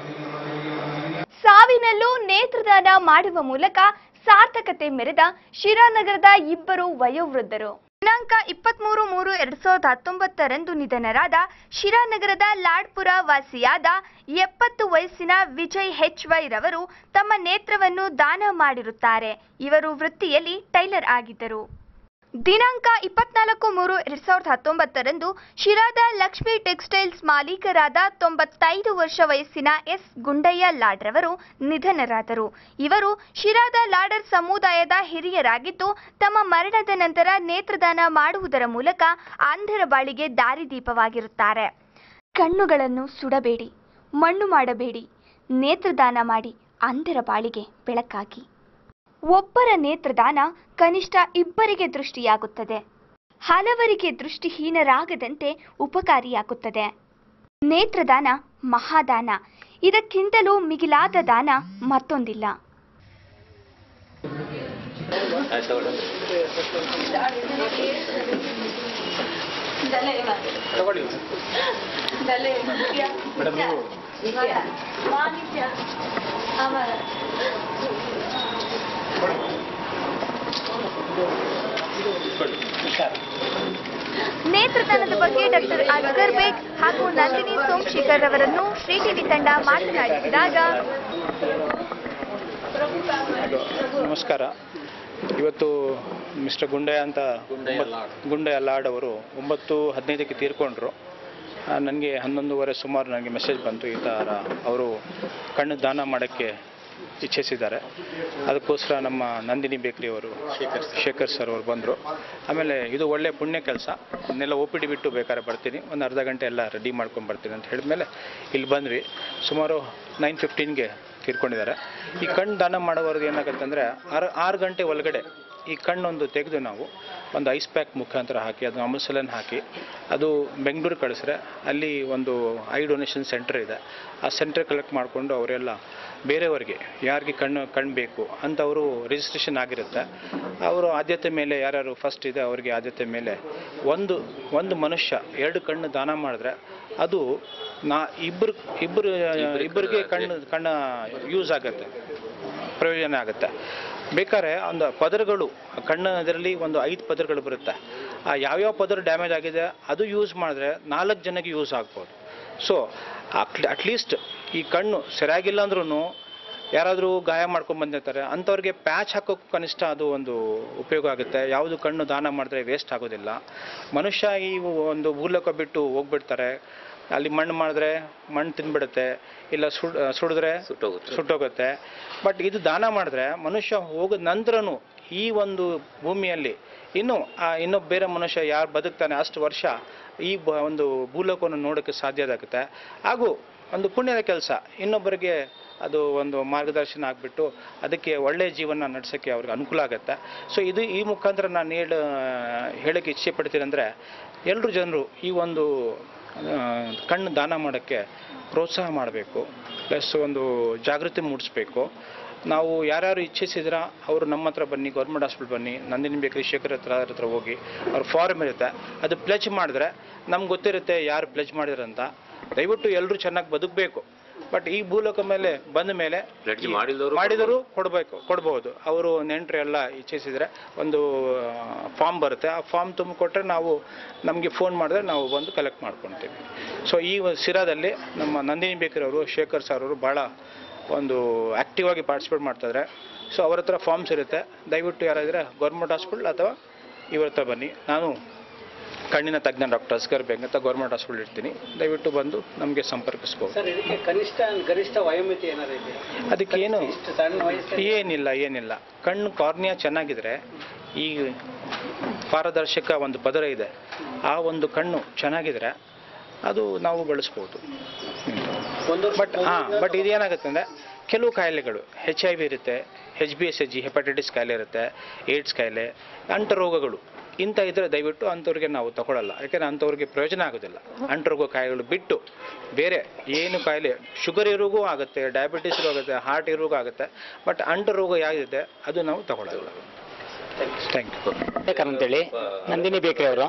ಸಾವಿನಲ್ಲೂ ನೇತ್ರದಾನ ಮಾಡುವ ಮೂಲಕ ಸಾರ್ಥಕತೆ ಮೆರೆದ ಶಿರಾನಗರದ ಇಬ್ಬರು ವಯೋವೃದ್ಧರು ದಿನಾಂಕ ಇಪ್ಪತ್ಮೂರು ಮೂರು ಎರಡ್ ಸಾವಿರದ ಹತ್ತೊಂಬತ್ತರಂದು ನಿಧನರಾದ ಶಿರಾನಗರದ ಲಾಡ್ಪುರ ವಾಸಿಯಾದ ಎಪ್ಪತ್ತು ವಯಸ್ಸಿನ ವಿಜಯ್ ಹೆಚ್ ವೈ ರವರು ತಮ್ಮ ನೇತ್ರವನ್ನು ದಾನ ಮಾಡಿರುತ್ತಾರೆ ಇವರು ವೃತ್ತಿಯಲ್ಲಿ ಟೈಲರ್ ಆಗಿದ್ದರು ದಿನಾಂಕ ಇಪ್ಪತ್ನಾಲ್ಕು ಮೂರು ಎರಡ್ ಸಾವಿರದ ಹತ್ತೊಂಬತ್ತರಂದು ಶಿರಾದ ಲಕ್ಷ್ಮಿ ಟೆಕ್ಸ್ಟೈಲ್ಸ್ ಮಾಲೀಕರಾದ ತೊಂಬತ್ತೈದು ವರ್ಷ ವಯಸ್ಸಿನ ಎಸ್ ಗುಂಡಯ್ಯ ಲಾಡ್ರವರು ನಿಧನರಾದರು ಇವರು ಶಿರಾದ ಲಾಡರ್ ಸಮುದಾಯದ ಹಿರಿಯರಾಗಿದ್ದು ತಮ್ಮ ಮರಣದ ನಂತರ ನೇತ್ರದಾನ ಮಾಡುವುದರ ಮೂಲಕ ಅಂಧರ ಬಾಳಿಗೆ ದಾರಿದೀಪವಾಗಿರುತ್ತಾರೆ ಕಣ್ಣುಗಳನ್ನು ಸುಡಬೇಡಿ ಮಣ್ಣು ಮಾಡಬೇಡಿ ನೇತ್ರದಾನ ಮಾಡಿ ಅಂಧರ ಬಾಳಿಗೆ ಬೆಳಕಾಗಿ ಒಬ್ಬರ ನೇತ್ರದಾನ ಕನಿಷ್ಠ ಇಬ್ಬರಿಗೆ ದೃಷ್ಟಿಯಾಗುತ್ತದೆ ಹಲವರಿಗೆ ದೃಷ್ಟಿಹೀನರಾಗದಂತೆ ಉಪಕಾರಿಯಾಗುತ್ತದೆ ನೇತ್ರದಾನ ಮಹಾದಾನ ಇದಕ್ಕಿಂತಲೂ ಮಿಗಿಲಾದ ದಾನ ಮತ್ತೊಂದಿಲ್ಲ ನೇತ್ರದಾನದ ಬಗ್ಗೆ ಡಾಕ್ಟರ್ ಅಸ್ಗರ್ ಬೇಗ್ ಹಾಗೂ ನಂದಿನಿ ಸೋಮಶೇಖರ್ ಅವರನ್ನು ಶ್ರೀ ಟಿವಿ ತಂಡ ಮಾತನಾಡಿಸಿದಾಗ ನಮಸ್ಕಾರ ಇವತ್ತು ಮಿಸ್ಟರ್ ಗುಂಡಯ್ಯ ಅಂತ ಒಂಬತ್- ಗುಂಡಯ್ಯ ಲಾಡ್ ಅವರು ಒಂಬತ್ತು ಹದಿನೈದಕ್ಕೆ ತೀರ್ಕೊಂಡ್ರು ನನಗೆ ಹನ್ನೊಂದುವರೆ ಸುಮಾರು ನನಗೆ ಮೆಸೇಜ್ ಬಂತು ಈ ಥರ ಅವರು ಕಣ್ಣು ದಾನ ಮಾಡೋಕ್ಕೆ ಇಚ್ಛಿಸಿದ್ದಾರೆ ಅದಕ್ಕೋಸ್ಕರ ನಮ್ಮ ನಂದಿನಿ ಬೇಕ್ರಿ ಅವರು ಶೇಖರ್ ಸರ್ ಅವರು ಬಂದರು ಆಮೇಲೆ ಇದು ಒಳ್ಳೆ ಪುಣ್ಯ ಕೆಲಸ ಇನ್ನೆಲ್ಲ ಒ ಪಿ ಡಿ ಬಿಟ್ಟು ಬೇಕಾದ್ರೆ ಬರ್ತೀನಿ ಒಂದು ಅರ್ಧ ಗಂಟೆ ಎಲ್ಲ ರೆಡಿ ಮಾಡ್ಕೊಂಡು ಬರ್ತೀನಿ ಅಂತ ಹೇಳಿದ್ಮೇಲೆ ಇಲ್ಲಿ ಬಂದ್ವಿ ಸುಮಾರು ನೈನ್ ಫಿಫ್ಟೀನ್ಗೆ ತೀರ್ಕೊಂಡಿದ್ದಾರೆ ಈ ಕಣ್ಣು ದಾನ ಮಾಡೋವರೆಗೆ ಏನಾಗುತ್ತೆ ಅಂದರೆ ಆರು ಆರು ಗಂಟೆ ಒಳಗಡೆ ಈ ಕಣ್ಣೊಂದು ತೆಗೆದು ನಾವು ಒಂದು ಐಸ್ ಪ್ಯಾಕ್ ಮುಖಾಂತರ ಹಾಕಿ ಅದನ್ನ ಅಮುಸಲನ್ ಹಾಕಿ ಅದು ಬೆಂಗಳೂರು ಕಳಿಸ್ರೆ ಅಲ್ಲಿ ಒಂದು ಐ ಡೊನೇಷನ್ ಸೆಂಟರ್ ಇದೆ ಆ ಸೆಂಟರ್ ಕಲೆಕ್ಟ್ ಮಾಡಿಕೊಂಡು ಅವರೆಲ್ಲ ಬೇರೆಯವರಿಗೆ ಯಾರಿಗೆ ಕಣ್ಣು ಕಣ್ಣು ಬೇಕು ಅಂಥವರು ರಿಜಿಸ್ಟ್ರೇಷನ್ ಆಗಿರುತ್ತೆ ಅವರು ಆದ್ಯತೆ ಮೇಲೆ ಯಾರ್ಯಾರು ಫಸ್ಟ್ ಇದೆ ಅವರಿಗೆ ಆದ್ಯತೆ ಮೇಲೆ ಒಂದು ಒಂದು ಮನುಷ್ಯ ಎರಡು ಕಣ್ಣು ದಾನ ಮಾಡಿದ್ರೆ ಅದು ನಾ ಇಬ್ಬರು ಇಬ್ಬರು ಇಬ್ಬರಿಗೆ ಕಣ್ಣು ಕಣ್ಣ ಯೂಸ್ ಆಗುತ್ತೆ ಪ್ರಯೋಜನ ಆಗುತ್ತೆ ಬೇಕಾದ್ರೆ ಒಂದು ಪದರಗಳು ಕಣ್ಣು ಇದರಲ್ಲಿ ಒಂದು ಐದು ಪದರಗಳು ಬರುತ್ತೆ ಆ ಯಾವ್ಯಾವ ಪದರ ಡ್ಯಾಮೇಜ್ ಆಗಿದೆ ಅದು ಯೂಸ್ ಮಾಡಿದ್ರೆ ನಾಲ್ಕು ಜನಕ್ಕೆ ಯೂಸ್ ಆಗ್ಬೋದು ಸೊ ಅಟ್ಲೀಸ್ಟ್ ಈ ಕಣ್ಣು ಸರಿಯಾಗಿಲ್ಲ ಅಂದ್ರೂ ಯಾರಾದರೂ ಗಾಯ ಮಾಡ್ಕೊಂಡು ಬಂದಿರ್ತಾರೆ ಅಂಥವ್ರಿಗೆ ಪ್ಯಾಚ್ ಹಾಕೋಕ್ಕೂ ಕನಿಷ್ಠ ಅದು ಒಂದು ಉಪಯೋಗ ಆಗುತ್ತೆ ಯಾವುದು ಕಣ್ಣು ದಾನ ಮಾಡಿದ್ರೆ ವೇಸ್ಟ್ ಆಗೋದಿಲ್ಲ ಮನುಷ್ಯ ಈ ಒಂದು ಭೂಲೋಕ ಬಿಟ್ಟು ಹೋಗ್ಬಿಡ್ತಾರೆ ಅಲ್ಲಿ ಮಣ್ಣು ಮಾಡಿದ್ರೆ ಮಣ್ಣು ತಿಂದ್ಬಿಡುತ್ತೆ ಇಲ್ಲ ಸುಡ್ ಸುಡಿದ್ರೆ ಸುಟ್ಟೋಗುತ್ತೆ ಬಟ್ ಇದು ದಾನ ಮಾಡಿದ್ರೆ ಮನುಷ್ಯ ಹೋಗಿದ ನಂತರನೂ ಈ ಒಂದು ಭೂಮಿಯಲ್ಲಿ ಇನ್ನು ಆ ಇನ್ನೊಬ್ಬ ಬೇರೆ ಮನುಷ್ಯ ಯಾರು ಬದುಕ್ತಾನೆ ಅಷ್ಟು ವರ್ಷ ಈ ಬ ಒಂದು ಭೂಲೋಕವನ್ನು ನೋಡೋಕ್ಕೆ ಸಾಧ್ಯ ಆಗುತ್ತೆ ಹಾಗೂ ಒಂದು ಪುಣ್ಯದ ಕೆಲಸ ಇನ್ನೊಬ್ಬರಿಗೆ ಅದು ಒಂದು ಮಾರ್ಗದರ್ಶನ ಆಗಿಬಿಟ್ಟು ಅದಕ್ಕೆ ಒಳ್ಳೆಯ ಜೀವನ ನಡೆಸೋಕ್ಕೆ ಅವ್ರಿಗೆ ಅನುಕೂಲ ಆಗುತ್ತೆ ಸೊ ಇದು ಈ ಮುಖಾಂತರ ನಾನು ಹೇಳ ಹೇಳೋಕ್ಕೆ ಇಚ್ಛೆ ಪಡ್ತೀನಿ ಅಂದರೆ ಎಲ್ಲರೂ ಜನರು ಈ ಒಂದು ಆ, ಕಣ್ಣು ದಾನ ಮಾಡೋಕ್ಕೆ ಪ್ರೋತ್ಸಾಹ ಮಾಡಬೇಕು ಪ್ಲಸ್ ಒಂದು ಜಾಗೃತಿ ಮೂಡಿಸ್ಬೇಕು ನಾವು ಯಾರ್ಯಾರು ಇಚ್ಛಿಸಿದ್ರ ಅವರು ನಮ್ಮ ಹತ್ರ ಬನ್ನಿ ಗೌರ್ಮೆಂಟ್ ಹಾಸ್ಪಿಟಲ್ ಬನ್ನಿ ನಂದಿನಿ ಬೇಕರಿ ಶೇಖರ್ ಹತ್ರ ಅವ್ರ ಹತ್ರ ಹೋಗಿ ಅವ್ರ ಫಾರ್ಮ್ ಇರುತ್ತೆ ಅದು ಪ್ಲೆಜ್ ಮಾಡಿದ್ರೆ ನಮ್ಗೆ ಗೊತ್ತಿರುತ್ತೆ ಯಾರು ಪ್ಲೆಜ್ ಮಾಡಿದ್ರಂತ ದಯವಿಟ್ಟು ಎಲ್ಲರೂ ಚೆನ್ನಾಗಿ ಬದುಕಬೇಕು ಬಟ್ ಈ ಭೂಲೋಕ ಮೇಲೆ ಬಂದ ಮೇಲೆ ಮಾಡಿದರೂ ಕೊಡಬೇಕು ಕೊಡ್ಬೋದು ಅವರು ನೆಂಟರು ಎಲ್ಲ ಇಚ್ಛಿಸಿದರೆ ಒಂದು ಫಾರ್ಮ್ ಬರುತ್ತೆ ಆ ಫಾರ್ಮ್ ತುಂಬಿಕೊಟ್ರೆ ನಾವು ನಮಗೆ ಫೋನ್ ಮಾಡಿದ್ರೆ ನಾವು ಬಂದು ಕಲೆಕ್ಟ್ ಮಾಡ್ಕೊಳ್ತೀವಿ ಸೊ ಈ ಒಂದು ಸಿರಾದಲ್ಲಿ ನಮ್ಮ ನಂದಿನಿ ಬೇಕರಿ ಅವರು ಶೇಖರ್ ಸರ್ ಅವರು ಭಾಳ ಒಂದು ಆ್ಯಕ್ಟಿವ್ ಆಗಿ ಪಾರ್ಟಿಸಿಪೇಟ್ ಮಾಡ್ತಾಯಿದ್ದಾರೆ ಸೊ ಅವ್ರ ಹತ್ರ ಫಾರ್ಮ್ಸ್ ಇರುತ್ತೆ ದಯವಿಟ್ಟು ಯಾರಾದರೆ ಗೌರ್ಮೆಂಟ್ ಹಾಸ್ಪಿಟಲ್ ಅಥವಾ ಇವ್ರ ಹತ್ರ ಬನ್ನಿ ನಾನು ಕಣ್ಣಿನ ತಜ್ಞ ಡಾಕ್ಟರ್ ಅಸ್ಗರ್ ಬೇಗ್ ಅಂತ ಗೌರ್ಮೆಂಟ್ ಹಾಸ್ಪಿಟಲ್ ಇರ್ತೀನಿ ದಯವಿಟ್ಟು ಬಂದು ನಮಗೆ ಸಂಪರ್ಕಿಸ್ಬೋದು ಸರ್ ಇದಕ್ಕೆ ಕನಿಷ್ಠ ಗರಿಷ್ಠ ವಯೋಮಿತಿ ಏನಾದ್ರು ಇದೆ ಅದಕ್ಕೆ ಏನು ಇಷ್ಟು ಸಣ್ಣ ವಯಸ್ಸಲ್ಲಿ ಏನಿಲ್ಲ ಏನಿಲ್ಲ ಕಣ್ಣು ಕಾರ್ನಿಯಾ ಚೆನ್ನಾಗಿದ್ರೆ ಈ ಪಾರದರ್ಶಕ ಒಂದು ಪದರ ಇದೆ ಆ ಒಂದು ಕಣ್ಣು ಚೆನ್ನಾಗಿದ್ರೆ ಅದು ನಾವು ಬಳಸ್ಬೋದು ಒಂದು ಬಟ್ ಹಾಂ ಬಟ್ ಇದೇನಾಗುತ್ತೆ ಅಂದರೆ ಕೆಲವು ಕಾಯಿಲೆಗಳು ಹೆಚ್ ಐ ವಿ ಇರುತ್ತೆ H B S H G hepatitis ಕಾಯಿಲೆ ಇರುತ್ತೆ ಏಡ್ಸ್ ಕಾಯಿಲೆ ಅಂಟ ರೋಗಗಳು ಇಂಥ ಇದ್ರೆ ದಯವಿಟ್ಟು ಅಂಥವ್ರಿಗೆ ನಾವು ತಗೊಳ್ಳಲ್ಲ ಯಾಕೆಂದರೆ ಅಂಥವ್ರಿಗೆ ಪ್ರಯೋಜನ ಆಗೋದಿಲ್ಲ ಅಂಟರೋಗ ಕಾಯಿಲೆಗಳು ಬಿಟ್ಟು ಬೇರೆ ಏನು ಕಾಯಿಲೆ ಶುಗರ್ ಇರೋಗೂ ಆಗುತ್ತೆ ಡಯಾಬಿಟಿಸ್ ಆಗುತ್ತೆ ಹಾರ್ಟ್ ಇರೋಗೂ ಆಗುತ್ತೆ ಬಟ್ ಅಂಟು ರೋಗ ಯಾವ್ದಿದೆ ಅದು ನಾವು ತಗೊಳ್ಳಲ್ಲ ಥ್ಯಾಂಕ್ ಯು ಶೇಖರ್ ಅಂತೇಳಿ ನಂದಿನಿ ಬೇಕ್ರಿ ಅವರು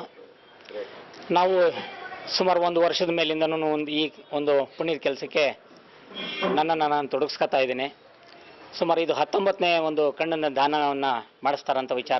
ನಾವು ಸುಮಾರು ಒಂದು ವರ್ಷದ ಮೇಲಿಂದನೂ ಒಂದು ಈ ಒಂದು ಪುಣ್ಯದ ಕೆಲಸಕ್ಕೆ ನನ್ನನ್ನು ನಾನು ತೊಡಗಿಸ್ಕೊತಾ ಇದ್ದೀನಿ ಸುಮಾರು ಇದು ಹತ್ತೊಂಬತ್ತನೇ ಒಂದು ಕಣ್ಣಿನ ದಾನವನ್ನು ಮಾಡಿಸ್ತಾರಂತ ವಿಚಾರ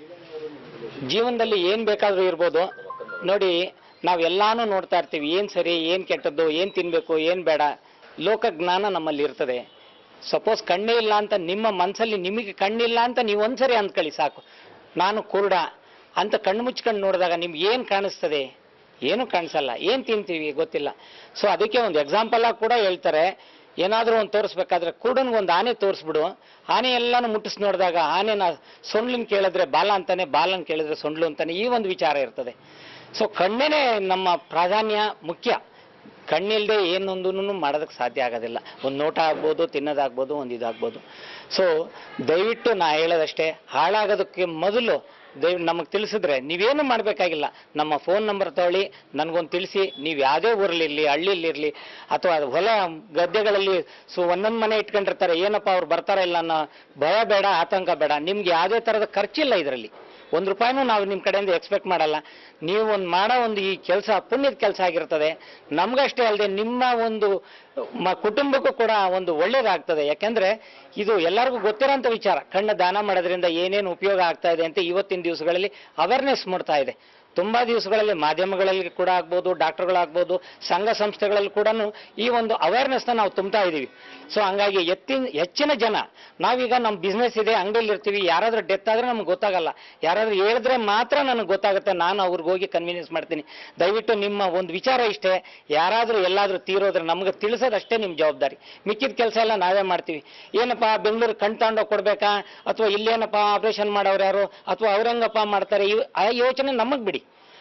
ಜೀವನದಲ್ಲಿ ಏನು ಬೇಕಾದರೂ ಇರ್ಬೋದು ನೋಡಿ ನಾವೆಲ್ಲಾನು ನೋಡ್ತಾ ಇರ್ತೀವಿ ಏನು ಸರಿ ಏನು ಕೆಟ್ಟದ್ದು ಏನು ತಿನ್ನಬೇಕು ಏನು ಬೇಡ ಲೋಕಜ್ಞಾನ ನಮ್ಮಲ್ಲಿ ಇರ್ತದೆ ಸಪೋಸ್ ಕಣ್ಣೇ ಇಲ್ಲ ಅಂತ ನಿಮ್ಮ ಮನಸ್ಸಲ್ಲಿ ನಿಮಗೆ ಕಣ್ಣಿಲ್ಲ ಅಂತ ನೀವು ಒಂದ್ಸರಿ ಅಂದ್ಕೊಳ್ಳಿ ಸಾಕು ನಾನು ಕುರುಡ ಅಂತ ಕಣ್ಣು ಮುಚ್ಕೊಂಡು ನೋಡಿದಾಗ ನಿಮ್ಗೆ ಏನು ಕಾಣಿಸ್ತದೆ ಏನು ಕಾಣಿಸಲ್ಲ ಏನು ತಿಂತೀವಿ ಗೊತ್ತಿಲ್ಲ ಸೊ ಅದಕ್ಕೆ ಒಂದು ಎಕ್ಸಾಂಪಲ್ ಆಗಿ ಕೂಡ ಹೇಳ್ತಾರೆ ಏನಾದರೂ ಒಂದು ತೋರಿಸ್ಬೇಕಾದ್ರೆ ಕುರುಡನ್ಗೆ ಒಂದು ಆನೆ ತೋರಿಸ್ಬಿಡು ಆನೆ ಎಲ್ಲಾನು ಮುಟ್ಟಿಸಿ ನೋಡಿದಾಗ ಆನೆನ ಸೊಂಡ್ಲನ್ ಕೇಳಿದ್ರೆ ಬಾಲ ಅಂತಾನೆ ಬಾಲನ್ ಕೇಳಿದ್ರೆ ಸೊಂಡ್ಲು ಅಂತಾನೆ ಈ ಒಂದು ವಿಚಾರ ಇರ್ತದೆ ಸೊ ಕಣ್ಣೇನೆ ನಮ್ಮ ಪ್ರಾಧಾನ್ಯ ಮುಖ್ಯ ಕಣ್ಣಿಲ್ದೆ ಏನೊಂದೂ ಮಾಡೋದಕ್ಕೆ ಸಾಧ್ಯ ಆಗೋದಿಲ್ಲ ಒಂದು ನೋಟ ಆಗ್ಬೋದು ತಿನ್ನೋದಾಗ್ಬೋದು ಒಂದು ಇದಾಗ್ಬೋದು ಸೊ ದಯವಿಟ್ಟು ನಾ ಹೇಳೋದಷ್ಟೇ ಹಾಳಾಗೋದಕ್ಕೆ ಮೊದಲು ದಯ ನಮಗೆ ತಿಳಿಸಿದ್ರೆ ನೀವೇನು ಮಾಡಬೇಕಾಗಿಲ್ಲ ನಮ್ಮ ಫೋನ್ ನಂಬರ್ ತಗೊಳ್ಳಿ ನನಗೊಂದು ತಿಳಿಸಿ ನೀವು ಯಾವುದೇ ಊರಲ್ಲಿರಲಿ ಹಳ್ಳಿಲಿರಲಿ ಅಥವಾ ಹೊಲ ಗದ್ದೆಗಳಲ್ಲಿ ಸೊ ಒಂದೊಂದು ಮನೆ ಇಟ್ಕೊಂಡಿರ್ತಾರೆ ಏನಪ್ಪ ಅವ್ರು ಬರ್ತಾರ ಇಲ್ಲ ಅನ್ನೋ ಭಯ ಬೇಡ ಆತಂಕ ಬೇಡ ನಿಮ್ಗೆ ಯಾವುದೇ ಥರದ ಖರ್ಚಿಲ್ಲ ಇದರಲ್ಲಿ ಒಂದು ರೂಪಾಯಿನೂ ನಾವು ನಿಮ್ಮ ಕಡೆಯಿಂದ ಎಕ್ಸ್ಪೆಕ್ಟ್ ಮಾಡಲ್ಲ ನೀವು ಒಂದು ಮಾಡೋ ಒಂದು ಈ ಕೆಲಸ ಪುಣ್ಯದ ಕೆಲಸ ಆಗಿರ್ತದೆ ನಮಗಷ್ಟೇ ಅಲ್ಲದೆ ನಿಮ್ಮ ಒಂದು ಮ ಕುಟುಂಬಕ್ಕೂ ಕೂಡ ಒಂದು ಒಳ್ಳೇದಾಗ್ತದೆ ಯಾಕೆಂದ್ರೆ ಇದು ಎಲ್ಲರಿಗೂ ಗೊತ್ತಿರೋಂಥ ವಿಚಾರ ಕಣ್ಣು ದಾನ ಮಾಡೋದ್ರಿಂದ ಏನೇನು ಉಪಯೋಗ ಆಗ್ತಾ ಇದೆ ಅಂತ ಇವತ್ತಿನ ದಿವಸಗಳಲ್ಲಿ ಅವೇರ್ನೆಸ್ ಮೂಡ್ತಾ ಇದೆ ತುಂಬಾ ದಿವಸಗಳಲ್ಲಿ ಮಾಧ್ಯಮಗಳಲ್ಲಿ ಕೂಡ ಆಗ್ಬೋದು ಡಾಕ್ಟರ್ಗಳಾಗ್ಬೋದು ಸಂಘ ಸಂಸ್ಥೆಗಳಲ್ಲಿ ಕೂಡ ಈ ಒಂದು ಅವೇರ್ನೆಸ್ನ ನಾವು ತುಂಬ್ತಾ ಇದ್ದೀವಿ ಸೊ ಹಂಗಾಗಿ ಎತ್ತಿನ ಹೆಚ್ಚಿನ ಜನ ನಾವೀಗ ನಮ್ಮ ಬಿಸ್ನೆಸ್ ಇದೆ ಅಂಗಡಿಯಲ್ಲಿ ಇರ್ತೀವಿ ಯಾರಾದ್ರೂ ಡೆತ್ ಆದ್ರೆ ನಮ್ಗೆ ಗೊತ್ತಾಗಲ್ಲ ಯಾರಾದ್ರೂ ಹೇಳಿದ್ರೆ ಮಾತ್ರ ನನಗೆ ಗೊತ್ತಾಗುತ್ತೆ ನಾನು ಅವ್ರಿಗೆ ಹೋಗಿ ಕನ್ವಿನ್ಸ್ ಮಾಡ್ತೀನಿ ದಯವಿಟ್ಟು ನಿಮ್ಮ ಒಂದು ವಿಚಾರ ಇಷ್ಟೇ ಯಾರಾದ್ರೂ ಎಲ್ಲಾದ್ರೂ ತೀರೋದ್ರೆ ನಮ್ಗೆ ತಿಳಿಸೋದಷ್ಟೇ ನಿಮ್ಮ ಜವಾಬ್ದಾರಿ ಮಿಕ್ಕಿದ ಕೆಲಸ ಎಲ್ಲ ನಾವೇ ಮಾಡ್ತೀವಿ ಏನಪ್ಪ ಬೆಂಗಳೂರು ಕಣ್ ತಗೊಂಡೋಗಿ ಕೊಡ್ಬೇಕಾ ಅಥವಾ ಇಲ್ಲೇನಪ್ಪ ಆಪರೇಷನ್ ಮಾಡೋರು ಯಾರು ಅಥವಾ ಅವ್ರಂಗಪ್ಪ ಮಾಡ್ತಾರೆ ಇವ್ ಆ ಯೋಚನೆ ನಮಗೆ ಬಿಡಿ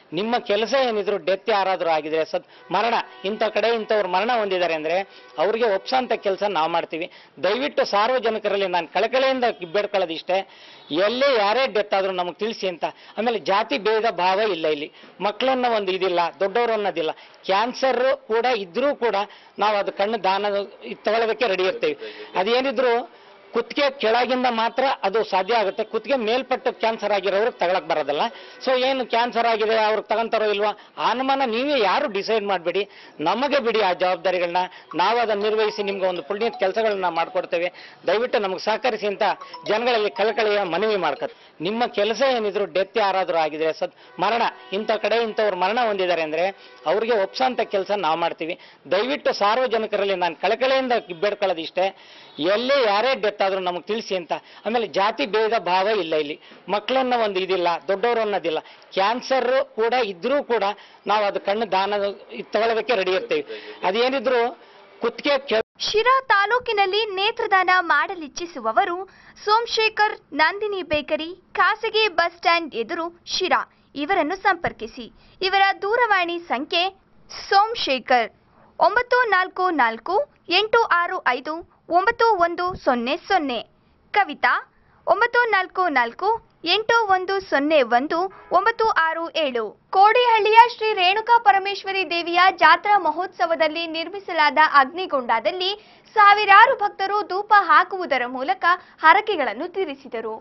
ನಿಮ್ಮ ಕೆಲಸ ಏನಿದ್ರು ಡೆತ್ ಯಾರಾದರೂ ಆಗಿದ್ರೆ ಸತ್ ಮರಣ ಇಂಥ ಕಡೆ ಇಂಥವ್ರು ಮರಣ ಹೊಂದಿದ್ದಾರೆ ಅಂದ್ರೆ ಅವ್ರಿಗೆ ಒಪ್ಸಂತ ಕೆಲಸ ನಾವು ಮಾಡ್ತೀವಿ ದಯವಿಟ್ಟು ಸಾರ್ವಜನಿಕರಲ್ಲಿ ನಾನು ಕಳಕಳಿಯಿಂದ ಬೇಡ್ಕೊಳ್ಳೋದಿಷ್ಟೇ ಎಲ್ಲೇ ಯಾರೇ ಡೆತ್ ಆದ್ರೂ ನಮಗೆ ತಿಳಿಸಿ ಅಂತ ಆಮೇಲೆ ಜಾತಿ ಭೇದ ಭಾವ ಇಲ್ಲ ಇಲ್ಲಿ ಮಕ್ಕಳನ್ನ ಒಂದು ಇದಿಲ್ಲ ದೊಡ್ಡವರು ಅನ್ನೋದಿಲ್ಲ ಕ್ಯಾನ್ಸರ್ ಕೂಡ ಇದ್ರೂ ಕೂಡ ನಾವು ಅದು ಕಣ್ಣು ದಾನ ತಗೊಳ್ಳೋದಕ್ಕೆ ರೆಡಿ ಇರ್ತೀವಿ ಅದೇನಿದ್ರು ಕುತ್ತಿಗೆ ಕೆಳಗಿಂದ ಮಾತ್ರ ಅದು ಸಾಧ್ಯ ಆಗುತ್ತೆ ಕುತ್ತಿಗೆ ಮೇಲ್ಪಟ್ಟು ಕ್ಯಾನ್ಸರ್ ಆಗಿರೋರು ತಗೊಳಕ್ ಬರೋದಲ್ಲ ಸೊ ಏನು ಕ್ಯಾನ್ಸರ್ ಆಗಿದೆ ಅವ್ರಿಗೆ ತಗೊಂತಾರೋ ಇಲ್ವಾ ಆ ಅನುಮಾನ ನೀವೇ ಯಾರು ಡಿಸೈಡ್ ಮಾಡಬೇಡಿ ನಮಗೆ ಬಿಡಿ ಆ ಜವಾಬ್ದಾರಿಗಳನ್ನ ನಾವು ಅದನ್ನು ನಿರ್ವಹಿಸಿ ನಿಮ್ಗೆ ಒಂದು ಪುಣ್ಯದ ಕೆಲಸಗಳನ್ನ ಮಾಡ್ಕೊಡ್ತೇವೆ ದಯವಿಟ್ಟು ನಮಗೆ ಸಹಕರಿಸಿ ಅಂತ ಜನಗಳಲ್ಲಿ ಕಳಕಳಿಯ ಮನವಿ ಮಾಡ್ಕೊತ ನಿಮ್ಮ ಕೆಲಸ ಏನಿದ್ರು ಡೆತ್ ಯಾರಾದರೂ ಆಗಿದ್ರೆ ಸತ್ ಮರಣ ಇಂಥ ಕಡೆ ಇಂಥವ್ರು ಮರಣ ಹೊಂದಿದ್ದಾರೆ ಅಂದ್ರೆ ಅವ್ರಿಗೆ ಒಪ್ಸಂತ ಕೆಲಸ ನಾವು ಮಾಡ್ತೀವಿ ದಯವಿಟ್ಟು ಸಾರ್ವಜನಿಕರಲ್ಲಿ ನಾನು ಕಳಕಳಿಯಿಂದ ಬೇಡ್ಕೊಳ್ಳೋದಿಷ್ಟೇ ಎಲ್ಲೇ ಯಾರೇ ಡೆತ್ ಆದ್ರೂ ನಮಗೆ ತಿಳಿಸಿ ಅಂತ ಆಮೇಲೆ ಜಾತಿ ಭೇದ ಭಾವ ಇಲ್ಲ ಇಲ್ಲಿ ಮಕ್ಕಳನ್ನ ಒಂದು ಇದಿಲ್ಲ ದೊಡ್ಡವರು ಅನ್ನೋದಿಲ್ಲ ಕ್ಯಾನ್ಸರ್ ಕೂಡ ಇದ್ರೂ ಕೂಡ ನಾವು ಅದು ಕಣ್ಣು ದಾನ ತಗೊಳ್ಳೋದಕ್ಕೆ ರೆಡಿ ಇರ್ತೀವಿ ಅದೇನಿದ್ರು ಕುತ್ತಿಗೆ ಕೆ ಶಿರಾ ತಾಲೂಕಿನಲ್ಲಿ ನೇತ್ರದಾನ ಮಾಡಲಿಚ್ಛಿಸುವವರು ಸೋಮಶೇಖರ್ ನಂದಿನಿ ಬೇಕರಿ ಖಾಸಗಿ ಬಸ್ ಸ್ಟ್ಯಾಂಡ್ ಎದುರು ಶಿರಾ ಇವರನ್ನು ಸಂಪರ್ಕಿಸಿ ಇವರ ದೂರವಾಣಿ ಸಂಖ್ಯೆ ಸೋಮಶೇಖರ್ ಒಂಬತ್ತು ನಾಲ್ಕು ನಾಲ್ಕು ಎಂಟು ಆರು ಐದು ಒಂಬತ್ತು ಒಂದು ಸೊನ್ನೆ ಸೊನ್ನೆ ಕವಿತಾ ಒಂಬತ್ತು ನಾಲ್ಕು ನಾಲ್ಕು ಎಂಟು ಒಂದು ಸೊನ್ನೆ ಒಂದು ಒಂಬತ್ತು ಆರು ಏಳು ಕೋಡಿಹಳ್ಳಿಯ ಶ್ರೀ ರೇಣುಕಾ ಪರಮೇಶ್ವರಿ ದೇವಿಯ ಜಾತ್ರಾ ಮಹೋತ್ಸವದಲ್ಲಿ ನಿರ್ಮಿಸಲಾದ ಅಗ್ನಿಗೊಂಡದಲ್ಲಿ ಸಾವಿರಾರು ಭಕ್ತರು ಧೂಪ ಹಾಕುವುದರ ಮೂಲಕ ಹರಕೆಗಳನ್ನು ತೀರಿಸಿದರು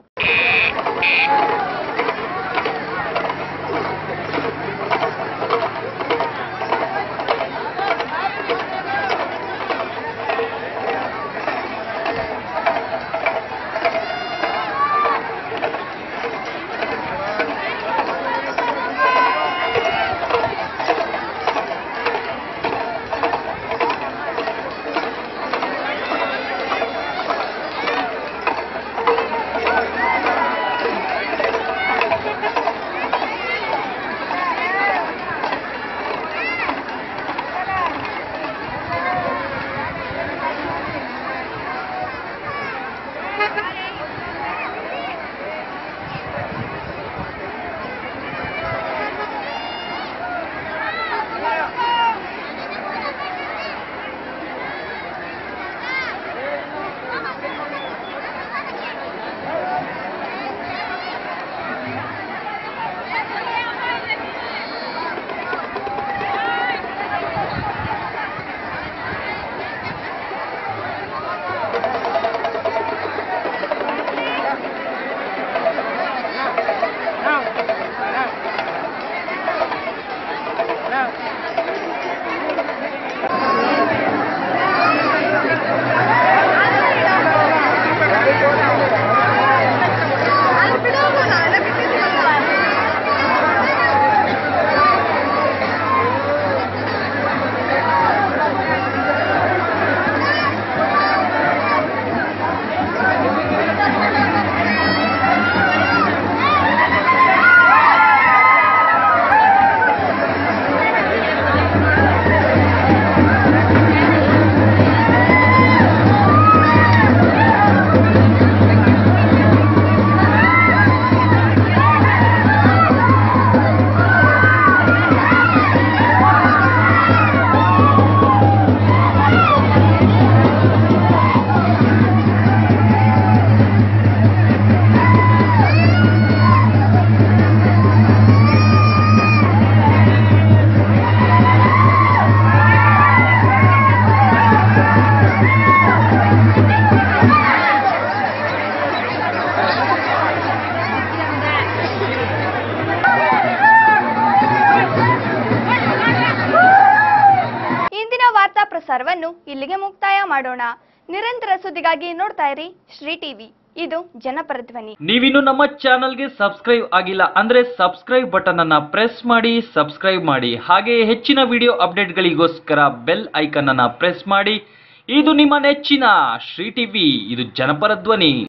ಇಂದಿನ ವಾರ್ತಾ ಪ್ರಸಾರವನ್ನು ಇಲ್ಲಿಗೆ ಮುಕ್ತಾಯ ಮಾಡೋಣ ನಿರಂತರ ಸುದ್ದಿಗಾಗಿ ನೋಡ್ತಾ ಇರಿ ಶ್ರೀ ಟಿವಿ ಇದು ಜನಪರ ಧ್ವನಿ ನೀವಿನ್ನು ನಮ್ಮ ಚಾನಲ್ಗೆ ಸಬ್ಸ್ಕ್ರೈಬ್ ಆಗಿಲ್ಲ ಅಂದ್ರೆ ಸಬ್ಸ್ಕ್ರೈಬ್ ಬಟನ್ ಅನ್ನ ಪ್ರೆಸ್ ಮಾಡಿ ಸಬ್ಸ್ಕ್ರೈಬ್ ಮಾಡಿ ಹಾಗೆ ಹೆಚ್ಚಿನ ವಿಡಿಯೋ ಅಪ್ಡೇಟ್ಗಳಿಗೋಸ್ಕರ ಬೆಲ್ ಐಕನ್ ಅನ್ನ ಪ್ರೆಸ್ ಮಾಡಿ ಇದು ನಿಮ್ಮ ನೆಚ್ಚಿನ ಶ್ರೀ ಟಿವಿ ಇದು ಜನಪರ ಧ್ವನಿ